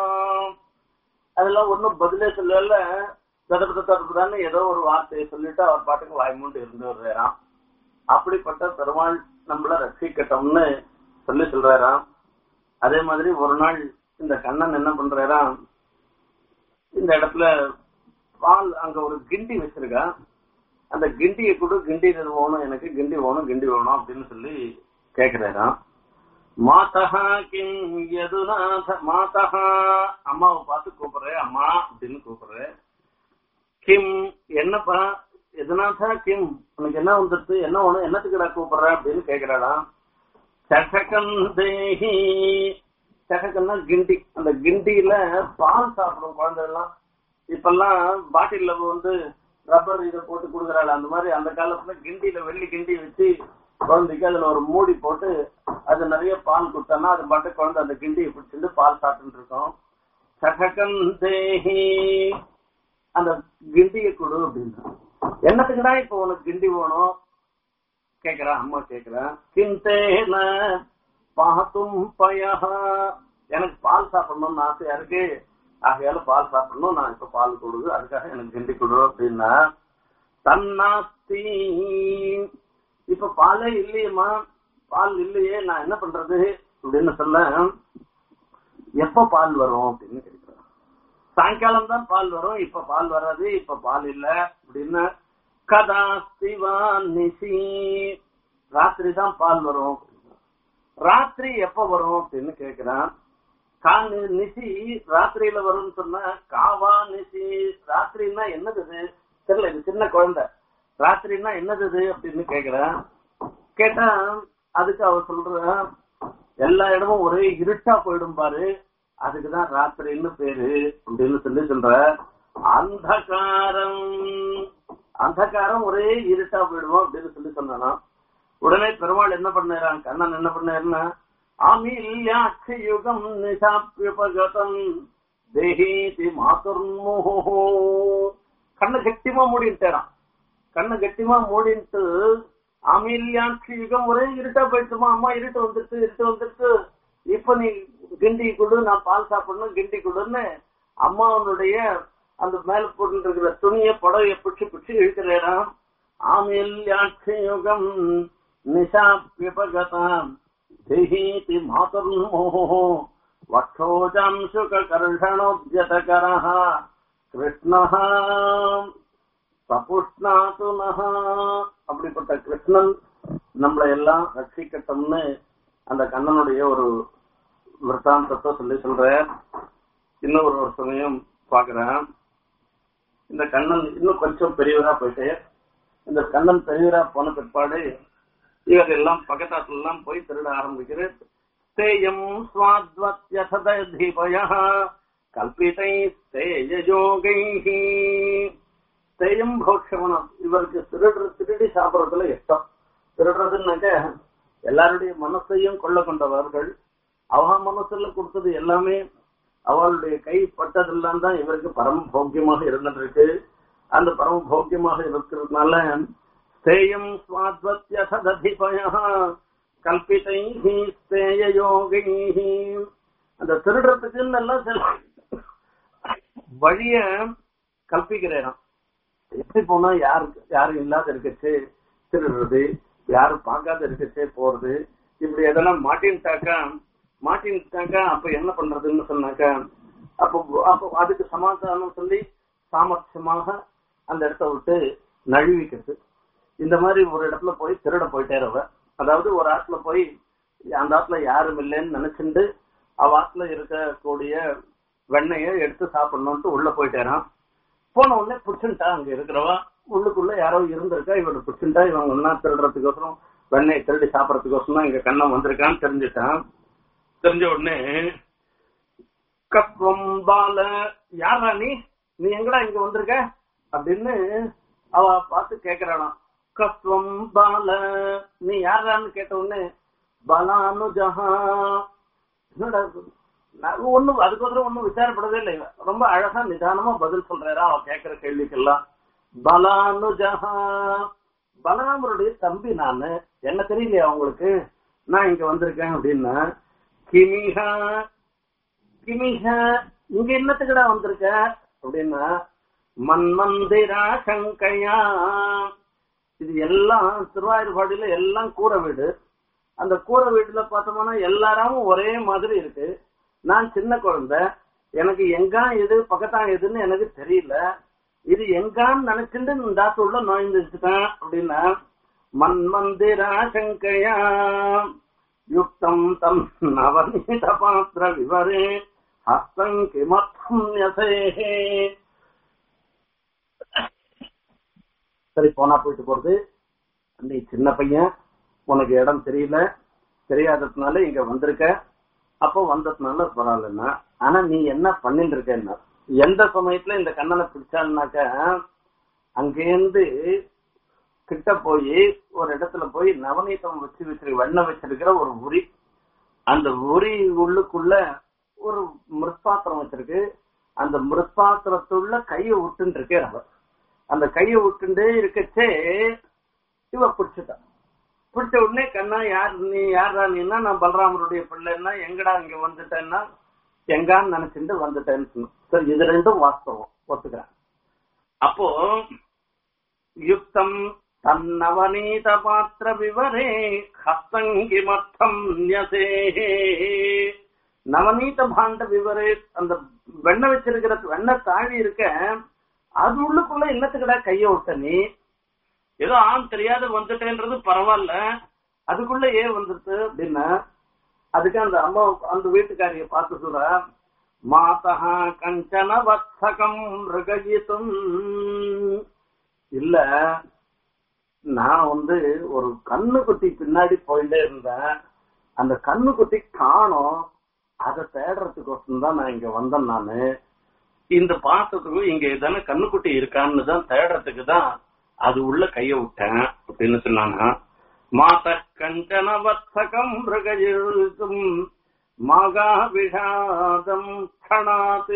அதெல்லாம் ஒன்னும் பதிலே சொல்லல தடப்பட தடப்படான்னு ஏதோ ஒரு வார்த்தையை சொல்லிட்டு அவர் பாட்டுக்கு வாய்மூண்டு இருந்து வர்றாராம் அப்படிப்பட்ட பெருமாள் நம்மள ரட்சிக்கட்டும்னு சொல்லி சொல்றாராம் அதே மாதிரி ஒரு நாள் இந்த கண்ணன் என்ன பண்றாராம் இந்த இடத்துல பால் அங்க ஒரு கிண்டி வச்சிருக்கா அந்த கிண்டியை கூட கிண்டி வேணும் எனக்கு கிண்டி வேணும் கிண்டி வேணும் அப்படின்னு சொல்லி கேக்குறாராம் மாதஹா கிம் யதுநாத மாதஹா அம்மாவை பார்த்து கூப்பிடுறேன் அம்மா அப்படின்னு கூப்பிடுறேன் கிம் என்னப்பா எதுனாதா கிம் உனக்கு என்ன வந்துருச்சு என்ன வேணும் என்னத்துக்குடா கூப்பிடுற அப்படின்னு கேக்குறாளாம் சககம் தேஹி சகக்கம்னா கிண்டி அந்த கிண்டியில பால் சாப்பிடும் குழந்தைகள்லாம் இப்பெல்லாம் பாட்டில்ல வந்து ரப்பர் இதை போட்டு கொடுக்குறாள் அந்த மாதிரி அந்த காலத்துல கிண்டியில வெள்ளி கிண்டி வச்சு குழந்தைக்கு அதுல ஒரு மூடி போட்டு அது நிறைய பால் கொடுத்தோம்னா அது பாட்டு குழந்தை அந்த கிண்டியை பிடிச்சிட்டு பால் சாப்பிட்டு இருக்கோம் சககம் தேஹி அந்த கிண்டியை கொடு அப்படின்னா என்னத்துக்குடா இப்ப உனக்கு கிண்டி வேணும் கேக்குறா அம்மா கேக்குறா கிந்தேன பாத்தும் பயா எனக்கு பால் சாப்பிடணும்னு ஆசையா இருக்கு ஆகையால பால் சாப்பிடணும் நான் இப்ப பால் கொடுது அதுக்காக எனக்கு கிண்டி கொடு அப்படின்னா தன்னாஸ்தி இப்ப பாலே இல்லையேம்மா பால் இல்லையே நான் என்ன பண்றது அப்படின்னு சொல்ல எப்ப பால் வரும் அப்படின்னு கேட்கிறேன் சாயங்காலம் தான் பால் வரும் இப்ப பால் வராது இப்ப பால் இல்ல அப்படின்னு கதாஸ்திவா நிசி ராத்திரி தான் பால் வரும் ராத்திரி எப்ப வரும் அப்படின்னு கேக்குறான் காணு நிசி ராத்திரியில வரும்னு சொன்னா காவா நிசி ராத்திரின்னா என்னது இது தெரியல இது சின்ன குழந்தை ராத்திரின்னா என்னது இது அப்படின்னு கேக்குறேன் கேட்டா அதுக்கு அவ சொல்ற எல்லா இடமும் ஒரே இருட்டா போயிடும் பாரு அதுக்குதான் ராத்திரின்னு பேரு அப்படின்னு சொல்லி சொல்ற அந்தகாரம் அந்தகாரம் ஒரே இருட்டா போயிடுவோம் அப்படின்னு சொல்லி சொன்னானா உடனே பெருமாள் என்ன பண்ணாரான் கண்ணன் என்ன பண்ணாருன்னா ஆமில்யாட்சி யுகம் நிசாப்பியபகதம் தேஹீதி மாதுர்முஹோ கண்ணு கட்டியமா மூடிட்டாரான் கண்ணு கட்டியமா மூடிட்டு அமில்யாட்சி யுகம் ஒரே இருட்டா போயிடுச்சுமா அம்மா இருட்டு வந்துருச்சு இருட்டு வந்துருச்சு இப்ப நீ கிண்டி கொடு நான் பால் சாப்பிடணும் கிண்டி கொடுன்னு அம்மாவனுடைய அந்த மேல போட்டு இருக்கிற துணிய புடவைய பிடிச்சு பிடிச்சு இழுக்கிறாராம் ஆமில்யாட்சி யுகம் நிஷாப்பியபகதாம் தேஹீதி மாதுர்மோஹோ வक्षोजां शुककर्षणोद्यतकरः கிருஷ்ணஹ சபுஷ்ணாது நஹா அப்படிப்பட்ட கிருஷ்ணன் நம்மளை எல்லாம் ரட்சிக்கட்டும்னு அந்த கண்ணனுடைய ஒரு விற்த்தாந்தத்தை சொல்லி சொல்ற இன்னும் ஒரு ஒரு சமயம் பாக்குறேன் இந்த கண்ணன் இன்னும் கொஞ்சம் பெரியவரா போயிட்டு இந்த கண்ணன் பெரியவரா போன பிற்பாடு இவர் எல்லாம் பக்கத்தாத்துல எல்லாம் போய் திருட ஆரம்பிக்கிறது தேயம் சுவாத்வத்யதீபய கல்பிதை தேயோகை தேயம் போக்ஷவனம் இவருக்கு திருடுற திருடி சாப்பிடறதுல இஷ்டம் திருடுறதுன்னாக்க எல்லாருடைய மனசையும் கொள்ள கொண்டவர்கள் அவ மனசுல கொடுத்தது எல்லாமே அவளுடைய கை பட்டதெல்லாம் தான் இவருக்கு பரம போக்கியமாக இருந்துருக்கு அந்த பரம போக்கியமாக இருக்கிறதுனால ஸ்தேயம் சுவாத்வத்யதீபய கல்பிதை ஸ்தேயோகை அந்த திருடுறதுக்குன்னு எல்லாம் சில வழிய கல்பிக்கிறேன் எப்படி போனா யாருக்கு யாரும் இல்லாத இருக்கச்சு திருடுறது யாரும் பார்க்காத இருக்கச்சே போறது இப்படி எதனா மாட்டின்ட்டாக்கா மாட்டின்ட்டாக்கா அப்ப என்ன பண்றதுன்னு சொன்னாக்கா அப்போ அப்போ அதுக்கு சமாதானம் சொல்லி சாமர்த்தியமாக அந்த இடத்த விட்டு நழுவிக்கிறது இந்த மாதிரி ஒரு இடத்துல போய் திருட போயிட்டேறவ அதாவது ஒரு ஆத்துல போய் அந்த ஆத்துல யாரும் இல்லைன்னு நினைச்சுட்டு அவ ஆத்துல இருக்கக்கூடிய வெண்ணைய எடுத்து சாப்பிடணும்ட்டு உள்ள போயிட்டேறான் போன உடனே புடிச்சுட்டா அங்க இருக்கிறவா உள்ளுக்குள்ள யாரோ இருந்திருக்கா இவட புடிச்சுட்டா இவங்க ஒன்னா திருடுறதுக்கோசரம் வெண்ணெய் திருடி சாப்பிடறதுக்கோசரம் இங்க கண்ணம் வந்திருக்கான்னு தெரிஞ்சுட்டான் தெரிஞ்ச உடனே கப்பம் பால யாரா நீ நீ எங்கடா இங்க வந்திருக்க அப்படின்னு அவ பார்த்து கேக்குறாளாம் கஸ்வம் பால நீ யாரான்னு கேட்ட உடனே பலானுஜஹா என்னடா இது? நான் ஒண்ணும் அதுக்கோசரம் ஒண்ணும் விசாரப்படவே இல்லை ரொம்ப அழகா நிதானமா பதில் சொல்றாரா அவ கேக்குற கேள்விக்கெல்லாம் பலானுஜஹா பலராமருடைய தம்பி நானு என்ன தெரியலையா உங்களுக்கு நான் இங்க வந்திருக்கேன் அப்படின்னா கிமிஹா கிமிஹா இங்க என்னத்துக்குடா வந்திருக்க அப்படின்னா மன்மந்திரா சங்கையா இது எல்லாம் திருவாயூர்பாடியில எல்லாம் கூரை வீடு அந்த கூரை வீட்டுல பார்த்தோம்னா எல்லாரும் ஒரே மாதிரி இருக்கு நான் சின்ன குழந்தை எனக்கு எங்கா எது பக்கத்தான் எதுன்னு எனக்கு தெரியல இது எங்கான்னு நினைச்சுட்டு இந்த உள்ள நுழைந்துச்சுட்டேன் அப்படின்னா மன்மந்திரா சங்கையா யுக்தம் தம் நவநீத பாத்திர விவரே ஹஸ்தம் கிமர்த்தம் யசேஹே சரி போனா போயிட்டு போறது நீ சின்ன பையன் உனக்கு இடம் தெரியல தெரியாததுனால இங்க வந்திருக்க அப்போ வந்ததுனால பரவாயில்லன்னா ஆனா நீ என்ன பண்ணிட்டு இருக்கன்னா எந்த சமயத்துல இந்த கண்ணனை பிடிச்சான்னாக்க அங்கேருந்து கிட்ட போய் ஒரு இடத்துல போய் நவநீதம் வச்சு வச்சிருக்க வெண்ணெய் வச்சிருக்கிற ஒரு உரி அந்த உரி உள்ளுக்குள்ள ஒரு மிருத்பாத்திரம் வச்சிருக்கு அந்த மிருத்பாத்திரத்துள்ள கையை விட்டுன்னு இருக்கே அவர் அந்த கையை விட்டுண்டே இருக்கச்சே இவ பிடிச்சிட்டான் பிடிச்ச உடனே கண்ணா யார் நீ யாரா நீன்னா நான் பலராமருடைய பிள்ளைன்னா எங்கடா இங்க வந்துட்டேன்னா எங்கான்னு நினைச்சிட்டு வந்துட்டேன்னு சொன்னோம் சரி இது ரெண்டும் வாஸ்தவம் ஒத்துக்கிறேன் அப்போ யுக்தம் தன்னவநீத பாத்திர விவரே ஹஸ்தங்கி மத்தம் ன்யசேஹே நவநீத பாண்ட விவரே அந்த வெண்ணெய் வச்சிருக்கிற வெண்ணெய் தாழி இருக்க அது உள்ளுக்குள்ள என்னத்துக்கடா கைய விட்ட நீ ஏதோ ஆண் தெரியாத வந்துட்டேன்றது பரவாயில்ல அதுக்குள்ள ஏன் வந்துருச்சு அப்படின்னா அதுக்கு அந்த அம்மா அந்த வீட்டுக்காரிய பார்த்து சொல்ற மாதா கஞ்சன வத்சகம் மிருகயித்தும் இல்ல நான் வந்து ஒரு கண்ணுக்குட்டி பின்னாடி போயிட்டே இருந்தேன் அந்த கண்ணுக்குட்டி காணோம் அதை தேடுறதுக்கோசம் தான் நான் இங்க வந்தேன் நானு இந்த பாசத்துக்கு இங்க எதான கண்ணுக்குட்டி இருக்கான்னு தான் தேடுறதுக்கு தான் அது உள்ள கைய விட்டேன் அப்படின்னு சொன்னாங்க மாத கஞ்சன வத்சகம் மிருகயும் மகா விஷாதம் கணாது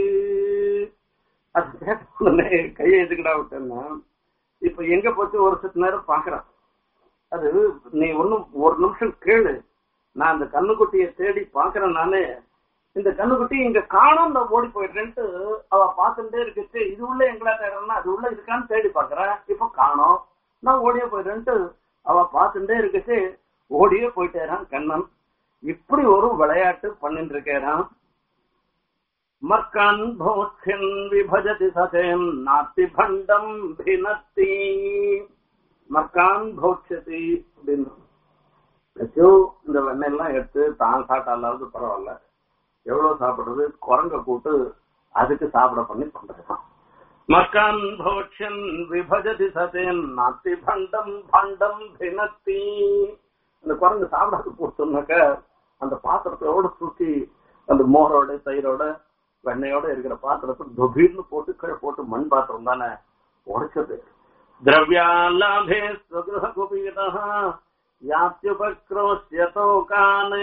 அது கேட்ட உடனே கையை எதுக்குடா விட்டேன்னா இப்ப எங்க போச்சு ஒரு சில நேரம் பாக்குறேன் அது நீ ஒன்னும் ஒரு நிமிஷம் கேளு நான் அந்த கண்ணுக்குட்டியை தேடி பாக்குறேன் நானு இந்த கண்ணுக்குட்டி இங்க காணும் நான் ஓடி போயிடுறேன்ட்டு அவ பார்த்துட்டே இருக்குச்சு இது உள்ள எங்கடா தேடுறேன்னா அது உள்ள இருக்கான்னு தேடி பாக்குறேன் இப்ப காணோம் நான் ஓடியே போயிடுறேன்ட்டு அவ பார்த்துட்டே இருக்குச்சு ஓடியே போயிட்டேறான் கண்ணன் இப்படி ஒரு விளையாட்டு பண்ணிட்டு இருக்கேறான் மர்கான் போட்சின் விபஜதி சசேன் நாத்தி பண்டம் பினத்தி மர்கான் போட்சதி அப்படின்னு ஐயோ இந்த வெண்ணெல்லாம் எடுத்து தான் சாப்பிட்டாலாவது பரவாயில்ல எவ்வளவு சாப்பிடுறது குரங்க கூட்டு அதுக்கு சாப்பிட பண்ணி பண்றான் மர்கான் போட்சன் விபஜதி சதேன் நாத்தி பண்டம் பண்டம் பினத்தி அந்த குரங்கு சாப்பிடாது போட்டோம்னாக்க அந்த பாத்திரத்தோட தூக்கி அந்த மோரோட தயிரோட வெண்ணையோட இருக்கிற பாத்திரத்தை தொபீர்னு போட்டு கீழே போட்டு மண் பாத்திரம் தானே உடைச்சது திரவியாலாபே ஸ்வகிருஹ குபீரா யாத்யுபக்ரோஷ்யதோ கானே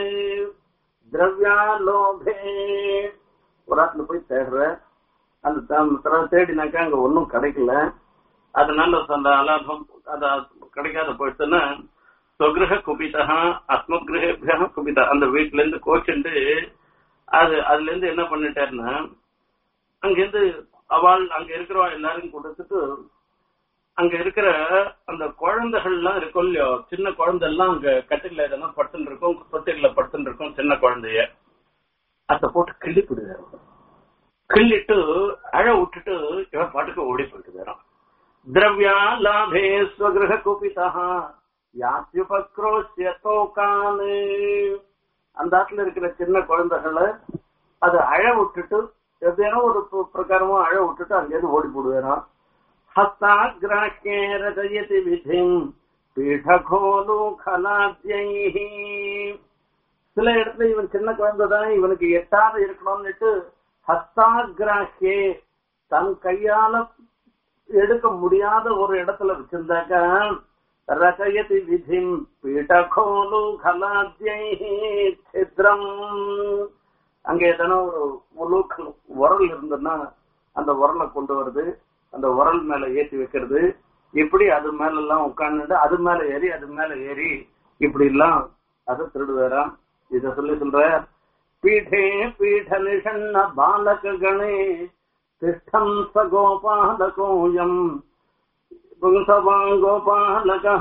திரவியாலோபே ஒரு இடத்துல போய் தேடுற அந்த தரம் தேடினாக்கா அங்க ஒன்னும் கிடைக்கல அதனால அந்த அலாபம் அது கிடைக்காத போயிடுச்சுன்னா சொகிரக குபிதா அஸ்மகிரகபியா குபிதா அந்த வீட்டுல இருந்து கோச்சுண்டு அது அதுல இருந்து என்ன பண்ணிட்டாருன்னா அங்கிருந்து அவள் அங்க இருக்கிறவா எல்லாரும் கொடுத்துட்டு அங்க இருக்கிற அந்த குழந்தைகள் எல்லாம் இருக்கும் இல்லையோ சின்ன குழந்தை எல்லாம் அங்க கட்டில எதனா படுத்துன்னு இருக்கும் தொட்டில படுத்துன்னு இருக்கும் சின்ன குழந்தைய அதை போட்டு கிள்ளி போடுவாரு கிள்ளிட்டு அழ விட்டுட்டு இவன் பாட்டுக்கு ஓடி போயிட்டு வரான் திரவியா லாபே ஸ்வகிரக குபிதா யாத்யுபக்ரோஷ்ய தோகானு அந்த ஆத்துல இருக்கிற சின்ன குழந்தைகளை அது அழ விட்டுட்டு எதேனோ ஒரு பிரகாரமா அழ விட்டுட்டு அங்கேயிருந்து ஓடி போடுவேறான் ஹஸ்தாகிராஹ்யே ரஜயதி விதிம் பீடகோலு கலாத்யை சில இடத்துல இவன் சின்ன குழந்தை தான் இவனுக்கு எட்டாத இருக்கணும்னுட்டு ஹஸ்தாகிராஹ்யே தன் கையால எடுக்க முடியாத ஒரு இடத்துல வச்சிருந்தாக்க ரசயதி விதிம் பீடகோலு கலாத்யை சித்ரம் அங்க எதனா ஒரு உலூக் உரல் இருந்ததுன்னா அந்த உரலை கொண்டு வருது அந்த உரல் மேல ஏற்றி வைக்கிறது இப்படி அது மேல எல்லாம் உட்கார்ந்துட்டு அது மேல ஏறி அது மேல ஏறி இப்படி எல்லாம் அதை திருடுவாராம் இத சொல்லி சொல்ற பீഠே பீட நிஷண்ண பாலக கணே திஷ்டம் ச கோபாலகோயம் पुंसवाङ्गोपालकः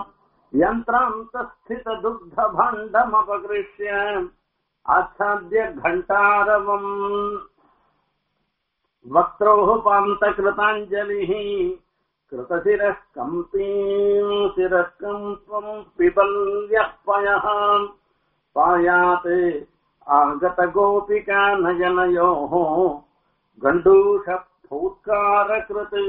यन्त्रान्तस्थितदुग्धभाण्डमपकृष्य आच्छाद्य घण्टारवम् वक्त्रोः पान्तकृताञ्जलिः कृतशिरः कम्पीम् शिरः कम्पम् पिबल्यः पयः पायात् आगतगोपिका नयनयोः गण्डूषफूत्कारकृत्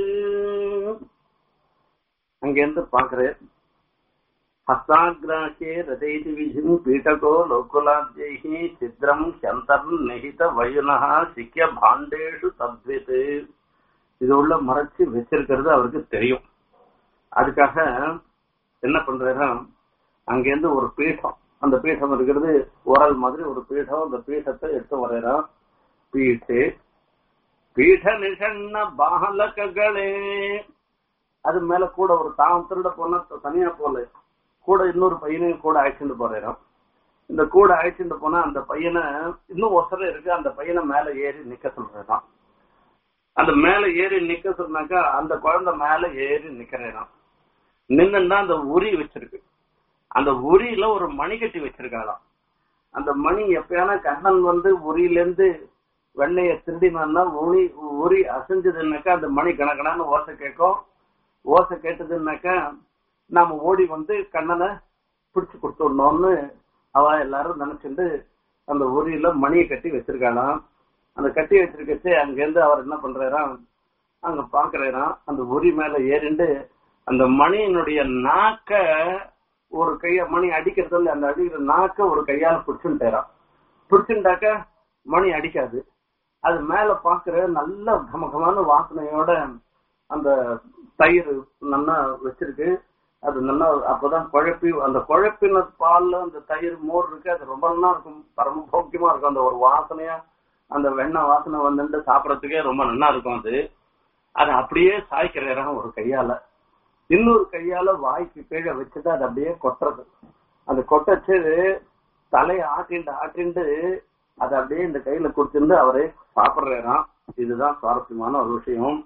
அங்கேருந்து பாக்குறேன் ஹஸ்தாகிராஹ்யே ரதைதி விஜிம் பீட்டகோ லோகுலாத்யைஹி சித்ரம் சந்தர் நெகித வயுனஹா சிக்கிய பாண்டேஷு தத்வித் இது உள்ள மறைச்சு வச்சிருக்கிறது அவருக்கு தெரியும் அதுக்காக என்ன பண்றாரு அங்கேருந்து ஒரு பீடம் அந்த பீடம் இருக்கிறது ஓரல் மாதிரி ஒரு பீடம் அந்த பீடத்தை எடுத்து வரையறான் பீட்டு பீட நிஷண்ண பாலகங்களே அது மேல கூட ஒரு தாம் திருட போனா தனியா போல கூட இன்னொரு பையனையும் கூட அழைச்சிட்டு போறேன் இந்த கூட அழைச்சிட்டு போனா அந்த பையனை இன்னும் ஒசர இருக்கு அந்த பையனை மேல ஏறி நிக்க சொல்றேன் அந்த மேல ஏறி நிக்க சொன்னாக்கா அந்த குழந்தை மேல ஏறி நிக்கிறேன் நின்னுன்னா அந்த உரி வச்சிருக்கு அந்த உரியில ஒரு மணி கட்டி வச்சிருக்காளாம் அந்த மணி எப்பயானா கண்ணன் வந்து உரியில இருந்து வெண்ணைய திருடினான்னா உரி உரி அசைஞ்சதுன்னாக்கா அந்த மணி கணக்கணான்னு ஓசை கேட்கும் ஓசை கேட்டதுன்னாக்கா நாம ஓடி வந்து கண்ணனை பிடிச்சு கொடுத்துடணும்னு அவ எல்லாரும் நினைச்சிட்டு அந்த உரியில மணியை கட்டி வச்சிருக்காளாம் அந்த கட்டி வச்சிருக்கச்சு அங்கிருந்து அவர் என்ன பண்றாராம் அங்க பாக்குறாராம் அந்த உரி மேல ஏறிண்டு அந்த மணியினுடைய நாக்க ஒரு கைய மணி அடிக்கிறதுல அந்த அடிக்கிற நாக்க ஒரு கையால பிடிச்சுட்டாராம் பிடிச்சுட்டாக்க மணி அடிக்காது அது மேல பாக்குற நல்ல கமகமான வாசனையோட அந்த தயிர் நல்லா வச்சிருக்கு அது நல்லா அப்பதான் குழப்பி அந்த குழப்பின பால்ல அந்த தயிர் மோர் இருக்கு அது ரொம்ப நல்லா இருக்கும் பரம போக்கியமா இருக்கும் அந்த ஒரு வாசனையா அந்த வெண்ணெய் வாசனை வந்துட்டு சாப்பிடறதுக்கே ரொம்ப நல்லா இருக்கும் அது அது அப்படியே சாய்க்கிறேன் ஒரு கையால இன்னொரு கையால வாய்க்கு கீழே வச்சுட்டு அது அப்படியே கொட்டுறது அந்த கொட்டச்சு தலையை ஆட்டிண்டு ஆட்டிண்டு அதை அப்படியே இந்த கையில கொடுத்துட்டு அவரே சாப்பிடுறாராம் இதுதான் சுவாரஸ்யமான ஒரு விஷயம்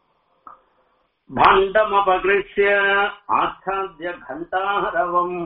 भाण्डमपगृह्य आच्छाद्य घण्टारवम्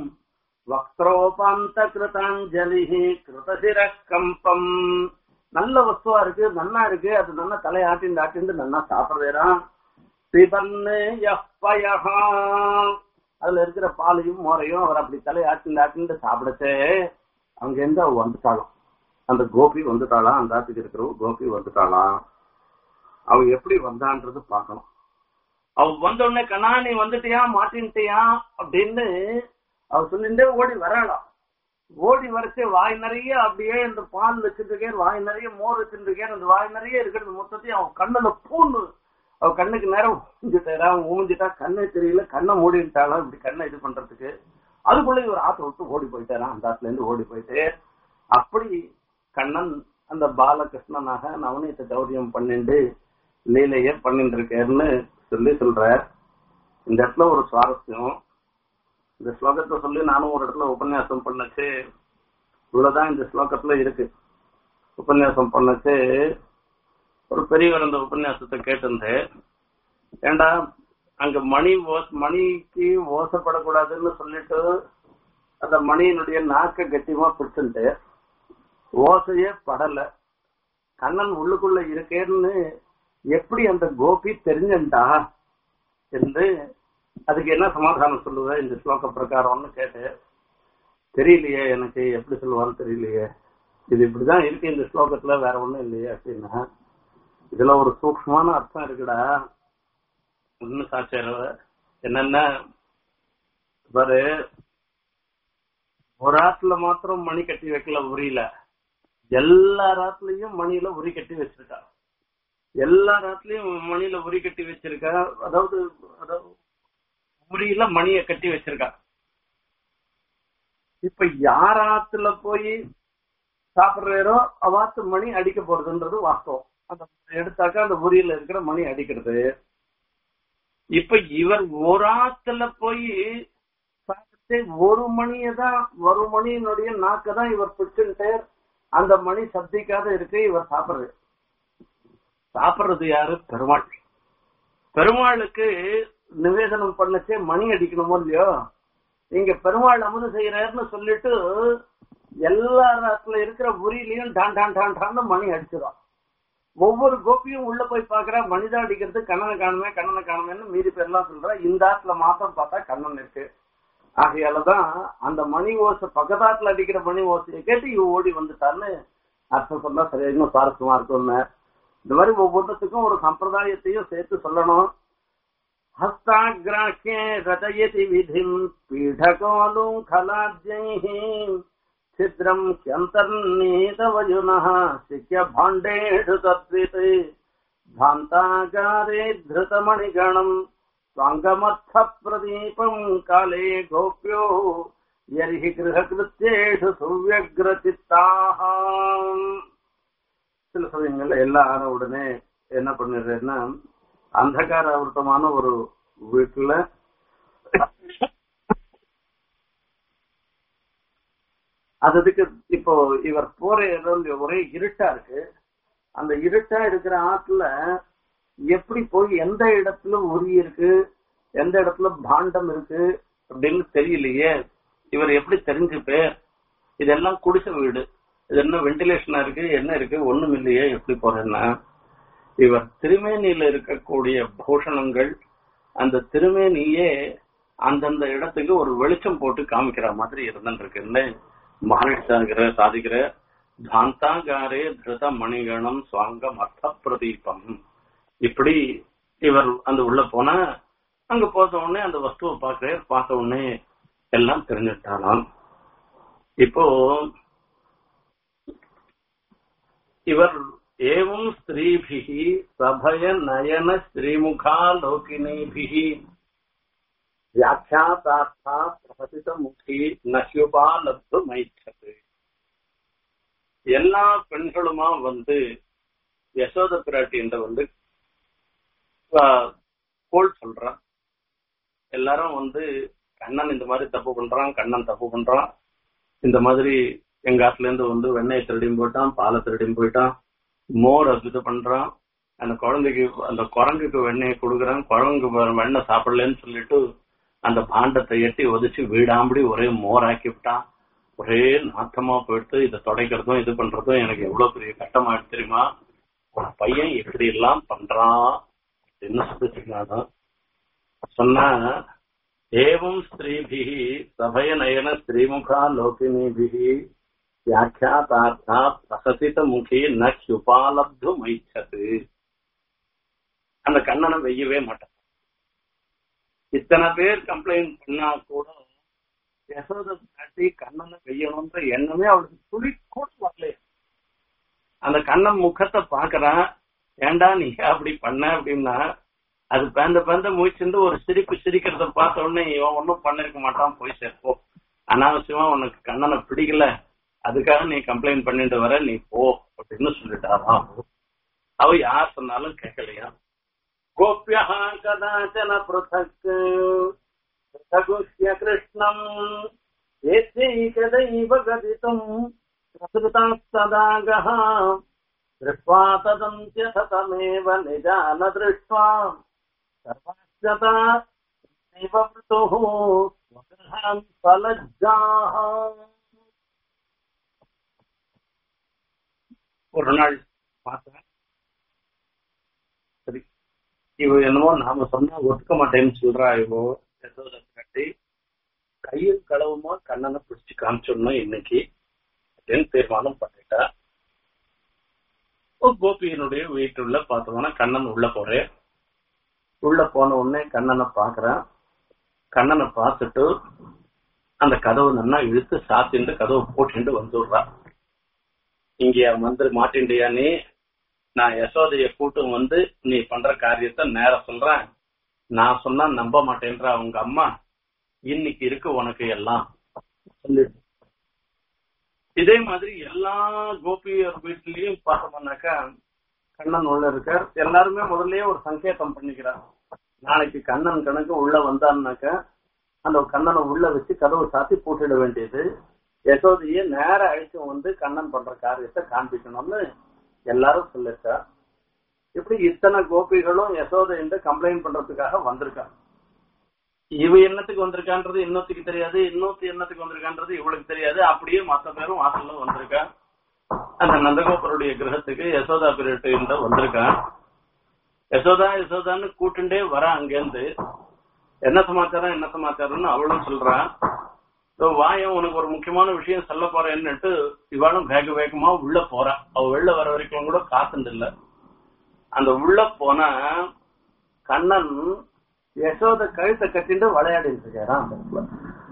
வக்ரோபாந்தகிருதாஞ்சலிஹ கிருதசிரः கம்பம் நல்ல வஸ்துவா இருக்கு நன்னா இருக்கு அது நல்லா தலையாட்டிண்டு ஆட்டிண்டு நல்லா சாப்பிடுறான் பிபன்னு யப்பயஹா அதுல இருக்கிற பாலையும் மோரையும் அவர் அப்படி தலையாட்டிண்டு ஆட்டிண்டு சாப்பிடச்சே அங்க இருந்து அவ வந்துட்டாளாம் அந்த கோபி வந்துட்டாளாம் அந்த ஆத்துக்கு இருக்கிறவ கோபி வந்துட்டாளாம் அவ எப்படி வந்தான்றது பார்க்கணும் அவ வந்த உடனே கண்ணா நீ வந்துட்டியா மாட்டின்ட்டியா அப்படின்னு அவ சொல்லிட்டே ஓடி வராளாம் ஓடி வரைச்சு வாய் நிறைய அப்படியே இந்த பால் வச்சிருக்கேன் வாய் நிறைய மோர் வச்சிருக்கேன் அந்த வாய் நிறைய இருக்கிறது மொத்தத்தையும் அவன் கண்ணுல பூண்டு அவ கண்ணுக்கு நேரம் ஊஞ்சிட்டா ஊஞ்சிட்டா கண்ணே தெரியல கண்ணை மூடிட்டாலும் இப்படி கண்ணை இது பண்றதுக்கு அதுக்குள்ள இவர் ஆத்த விட்டு ஓடி போயிட்டாராம் அந்த ஆத்துல இருந்து ஓடி போயிட்டு அப்படி கண்ணன் அந்த பாலகிருஷ்ணனாக நவநீத கௌரியம் பண்ணிண்டு லீலைய பண்ணிட்டு இருக்கேன்னு சொல்லி சொல்ற இந்த இடத்துல ஒரு சுவாரஸ்யம் இந்த ஸ்லோகத்தை சொல்லி நானும் ஒரு இடத்துல உபன்யாசம் பண்ணச்சு இவ்வளவுதான் இந்த ஸ்லோகத்துல இருக்கு உபன்யாசம் பண்ணச்சு ஒரு பெரியவர் அந்த உபன்யாசத்தை கேட்டிருந்து ஏண்டா அங்க மணி ஓஸ் மணிக்கு ஓசப்படக்கூடாதுன்னு சொல்லிட்டு அந்த மணியினுடைய நாக்க கட்டியமா பிடிச்சுட்டு ஓசையே படல கண்ணன் உள்ளுக்குள்ள இருக்கேன்னு எப்படி அந்த கோபி தெரிஞ்சண்டா என்று அதுக்கு என்ன சமாதானம் சொல்லுவ இந்த ஸ்லோக பிரகாரம்னு கேட்டு தெரியலையே எனக்கு எப்படி சொல்லுவான்னு தெரியலையே இது இப்படிதான் இருக்கு இந்த ஸ்லோகத்துல வேற ஒண்ணும் இல்லையே அப்படின்னா இதுல ஒரு சூக்ஷ்மமான அர்த்தம் இருக்குடா ஒண்ணு சாட்சியர் என்னன்னா பாரு ஒரு ஆத்துல மாத்திரம் மணி கட்டி வைக்கல உரியில எல்லா ராத்துலயும் மணியில உரி கட்டி வச்சிருக்கா எல்லா ராத்துலயும் மணியில உரி கட்டி வச்சிருக்கா அதாவது அதாவது உரியில மணிய கட்டி வச்சிருக்கா இப்ப யாராத்துல போய் சாப்பிடுறாரோ அவாத்து மணி அடிக்க போறதுன்றது வாஸ்தவம் அந்த எடுத்தாக்கா அந்த உரியில இருக்கிற மணி அடிக்கிறது இப்ப இவர் ஒரு ஆத்துல போய் சாப்பிட்டு ஒரு மணியை தான் ஒரு மணியினுடைய நாக்கு தான் இவர் பிடிச்சுட்டு அந்த மணி சப்திக்காத இருக்கு இவர் சாப்பிடுறது சாப்பிடுறது யாரு பெருமாள் பெருமாளுக்கு நிவேதனம் பண்ணச்சே மணி அடிக்கணுமோ இல்லையோ இங்க பெருமாள் அமுது செய்யறாருன்னு சொல்லிட்டு எல்லா இடத்துல இருக்கிற உரியிலையும் டான் டான் டான் டான்னு மணி அடிச்சிடும் ஒவ்வொரு கோபியும் உள்ள போய் பாக்குறா மனிதா அடிக்கிறது கண்ணனை காணுமே கண்ணனை காணுமேன்னு மீதி பேர்லாம் சொல்றா இந்த ஆத்துல மாத்திரம் பார்த்தா கண்ணன் இருக்கு ஆகையாலதான் அந்த மணி ஓசை பக்கத்தாத்துல அடிக்கிற மணி ஓசையை கேட்டு இவ ஓடி வந்துட்டான்னு அர்த்தம் சொன்னா சரியா இன்னும் சுவாரஸ்யமா இருக்கும்னு இந்த மாதிரி ஒவ்வொன்றத்துக்கும் ஒரு சம்பிரதாயத்தையும் சேர்த்து சொல்லணும் ஹஸ்தாகிராஹ்யே ரதயதி விதிம் பீடகோலும் கலாஜ்யைः छिद्रम् ह्यन्तर्नीतवयुनः शिख्य भाण्डेषु तद्वित् भान्तागारे धृतमणिगणम् स्वाङ्गमर्थप्रदीपम् काले गोप्यो यर्हि गृहकृत्येषु सुव्यग्रचित्ताः சில சமயங்கள்ல எல்லாம் ஆன உடனே என்ன பண்ணிடுறேன்னா அந்தகார ஆவர்த்தமான ஒரு வீட்டுல அதுக்கு இப்போ இவர் போற இடம் ஒரே இருட்டா இருக்கு அந்த இருட்டா இருக்கிற ஆத்துல எப்படி போய் எந்த இடத்துல உரி இருக்கு எந்த இடத்துல பாண்டம் இருக்கு அப்படின்னு தெரியலையே இவர் எப்படி தெரிஞ்சுப்பே இதெல்லாம் குடிசை வீடு இது என்ன வெண்டிலேஷனா இருக்கு என்ன இருக்கு ஒண்ணும் இல்லையே எப்படி போறேன்னா இவர் திருமேனியில இருக்கக்கூடிய பூஷணங்கள் அந்த திருமேனியே அந்தந்த இடத்துக்கு ஒரு வெளிச்சம் போட்டு காமிக்கிற மாதிரி இருந்துருக்குன்னு மகாராஷ்டிராங்கிற சாதிக்கிற தாந்தாகாரே திருத மணிகணம் சுவாங்கம் அர்த்த பிரதீபம் இப்படி இவர் அந்த உள்ள போனா அங்க போத்த உடனே அந்த வஸ்துவை பார்க்கிற பார்த்த உடனே எல்லாம் தெரிஞ்சுட்டாலாம் இப்போ இவர் ஏவம் ஸ்திரீபிகி சபய நயன ஸ்ரீமுகா லோகினீபிகி வியாக்கியாத்தார்த்தா பிரபசித முகி நஹ்யுபாலப்து மைச்சது எல்லா பெண்களுமா வந்து யசோத பிராட்டின்ற வந்து கோல் சொல்றான் எல்லாரும் வந்து கண்ணன் இந்த மாதிரி தப்பு பண்றான் கண்ணன் தப்பு பண்றான் இந்த மாதிரி எங்க ஆத்துல இருந்து வந்து வெண்ணெய் திருடியும் போயிட்டான் பாலை திருடியும் போயிட்டான் மோர் இது பண்றான் அந்த குழந்தைக்கு அந்த குரங்குக்கு வெண்ணெயை கொடுக்குறான் குரங்கு வெண்ணெய் சாப்பிடலன்னு சொல்லிட்டு அந்த பாண்டத்தை எட்டி ஒதிச்சு வீடாம்படி ஒரே மோராக்கி விட்டான் ஒரே நாத்தமா போயிட்டு இதை தொடைக்கிறதும் இது பண்றதும் எனக்கு எவ்வளவு பெரிய கட்டமாயிட்டு தெரியுமா உன் பையன் இப்படி எல்லாம் பண்றான் என்ன சொல்லிருக்காங்க சொன்னா ஏவம் ஸ்திரீபிகி சபய நயன ஸ்ரீமுகா லோகினிபிகி வியாக்கியாத்தார்த்தா பிரகசித முகி நுபாலப்து மைச்சது அந்த கண்ணனை வெய்யவே மாட்டான் இத்தனை பேர் கம்ப்ளைண்ட் பண்ணா கூட யசோத காட்டி கண்ணனை வெய்யணும்ன்ற எண்ணமே அவளுக்கு துளி கூட வரல அந்த கண்ணன் முகத்தை பாக்குறான் ஏண்டா நீ அப்படி பண்ண அப்படின்னா அது பேந்த பேந்த மூச்சுண்டு ஒரு சிரிப்பு சிரிக்கிறத பார்த்த உடனே இவன் ஒன்னும் பண்ணிருக்க மாட்டான் போய் சேர்ப்போம் அனாவசியமா உனக்கு கண்ணனை பிடிக்கல அதுக்காக நீ கம்ப்ளைண்ட் பண்ணிட்டு வர நீ போ அப்படின்னு சொல்லிட்டாராம் அவ யார் சொன்னாலும் கேட்கலையா கோபியா கதாச்சன பிருத்தக் பிரகுஷ்ய கிருஷ்ணம் ஏத்தைகதைவ கதித்தும் பிரசுதாஸ்ததாகः दृष्ट्वा तदन्त्यसतमेव निजान दृष्ट्वा सर्वाश्चता नैव मृतुः स्वगृहान् फलज्जाः ஒரு நாள் பார்த்தேன் சரி இவ என்னமோ நாம சொன்னா ஒத்துக்க மாட்டேன்னு சொல்றா இவோ யசோத கட்டி கையும் களவுமா கண்ணனை பிடிச்சு காமிச்சிடணும் இன்னைக்கு அப்படின்னு தீர்மானம் பண்ணிட்டா கோபியினுடைய வீட்டுள்ள பார்த்தோம்னா கண்ணன் உள்ள போறேன் உள்ள போன உடனே கண்ணனை பாக்குறேன் கண்ணனை பார்த்துட்டு அந்த கதவு நல்லா இழுத்து சாத்திட்டு கதவு போட்டுட்டு வந்துடுறா இங்க வந்து மாட்டிண்டியா நீ நான் யசோதைய கூட்டம் வந்து நீ பண்ற காரியத்தை நேர சொல்றேன் நான் சொன்னா நம்ப மாட்டேன்ற அவங்க அம்மா இன்னைக்கு இருக்கு உனக்கு எல்லாம் சொல்லிடு இதே மாதிரி எல்லா கோபியர் வீட்லயும் பார்த்தோம்னாக்கா கண்ணன் உள்ள இருக்கார் எல்லாருமே முதல்லயே ஒரு சங்கேதம் பண்ணிக்கிறார் நாளைக்கு கண்ணன் கணக்கு உள்ள வந்தான்னாக்க அந்த கண்ணனை உள்ள வச்சு கதவு சாத்தி பூட்டிட வேண்டியது யசோதைய நேர அழிச்சு வந்து கண்ணன் பண்ற காரியத்தை காண்பிக்கணும்னு எல்லாரும் சொல்லிருக்கா இப்படி இத்தனை கோபிகளும் யசோதை என்று கம்ப்ளைண்ட் பண்றதுக்காக வந்திருக்காங்க இவ என்னத்துக்கு வந்திருக்கான்றது இன்னொத்துக்கு தெரியாது இன்னொத்து என்னத்துக்கு வந்திருக்கான்றது இவளுக்கு தெரியாது அப்படியே மத்த பேரும் வாசல்ல வந்திருக்கா அந்த நந்தகோபருடைய கிரகத்துக்கு யசோதா பிரிட்டு வந்திருக்கான் யசோதா யசோதான்னு கூட்டுண்டே வர அங்கேருந்து என்ன சமாச்சாரம் என்ன சமாச்சாரம்னு அவளும் சொல்றான் வாயம் உனக்கு ஒரு முக்கியமான விஷயம் சொல்ல போறேன்னுட்டு இவளும் வேக வேகமா உள்ள போறா அவ வெளில வர வரைக்கும் கூட காத்துண்டு இல்ல அந்த உள்ள போனா கண்ணன் யசோத கழுத்தை கட்டிட்டு விளையாடிட்டு இருக்காராம் அந்த இடத்துல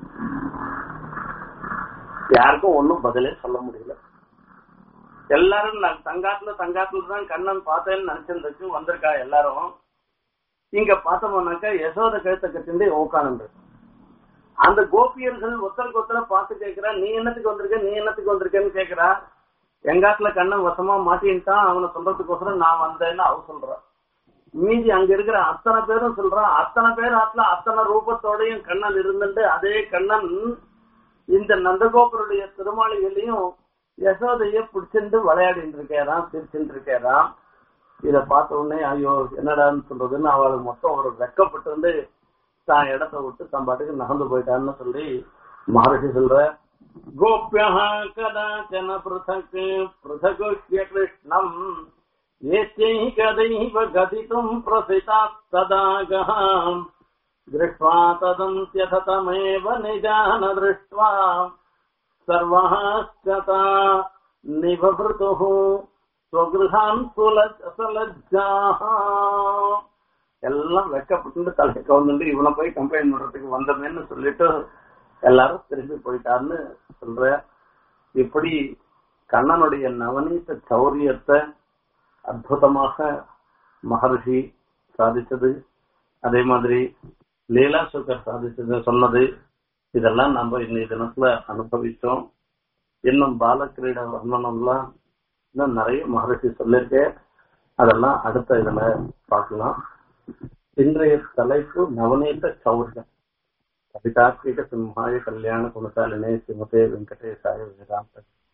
யாருக்கும் ஒன்னும் பதிலே சொல்ல முடியல எல்லாரும் நான் தங்காத்துல தங்காத்துல தான் கண்ணன் பார்த்தேன்னு நினைச்சிருந்துச்சு வந்திருக்கா எல்லாரும் இங்க பார்த்தோம்னாக்கா யசோத கழுத்தை கட்டிண்டு உட்காந்து அந்த கோபியர்கள் ஒருத்தருக்கு ஒருத்தர பார்த்து கேக்குறா நீ என்னத்துக்கு வந்திருக்க நீ என்னத்துக்கு வந்திருக்கன்னு கேக்குறா எங்காத்துல கண்ணன் வசமா மாட்டின்ட்டான் அவனை சொல்றதுக்கோசரம் நான் வந்தேன்னு அவ சொல்றான் மீதி அங்க இருக்கிற அத்தனை பேரும் சொல்றான் அத்தனை பேர் ஆத்துல அத்தனை ரூபத்தோடையும் கண்ணன் இருந்துட்டு அதே கண்ணன் இந்த நந்தகோபருடைய திருமாளிகளையும் யசோதைய பிடிச்சிட்டு விளையாடிட்டு இருக்காராம் சிரிச்சுட்டு இருக்காராம் இத பார்த்த உடனே ஐயோ என்னடான்னு சொல்றதுன்னு அவளுக்கு மொத்தம் ஒரு வெக்கப்பட்டு வந்து தான் இடத்த விட்டு தன் பாட்டுக்கு நகர்ந்து போயிட்டான்னு சொல்லி மகர்ஷி சொல்ற கோபியா கதாச்சன பிருதக் பிருதகுஷ்ய கிருஷ்ணம் ஏத்தைகதைவ கதித்தும் பிரசிதா ததாகாம் दृष्ट्वा तदन्त्यथतमेव निजान दृष्ट्वा सर्वाश्चता निभभृतुः स्वगृहान् सुलज्जाः எல்லாம் வெக்கப்பட்டு தலை கவுந்துட்டு இவனை போய் கம்ப்ளைண்ட் பண்றதுக்கு வந்தமேன்னு சொல்லிட்டு எல்லாரும் திரும்பி போயிட்டான்னு சொல்ற இப்படி கண்ணனுடைய நவநீத சௌரியத்தை அற்புதமாக மகர்ஷி சாதிச்சது அதே மாதிரி லீலா சுகர் சாதிச்சது சொன்னது இதெல்லாம் நம்ம இன்னைய தினத்துல அனுபவிச்சோம் இன்னும் பாலக்கிரீட வர்ணனம்லாம் இன்னும் நிறைய மகர்ஷி சொல்லியிருக்கேன் அதெல்லாம் அடுத்த இதுல பார்க்கலாம் இன்றைய தலைப்பு நவநீத சௌரியம் கவிதாத்மிக சிம்ஹாய கல்யாண குணசாலினே சிமதே வெங்கடேசாய வேதாந்த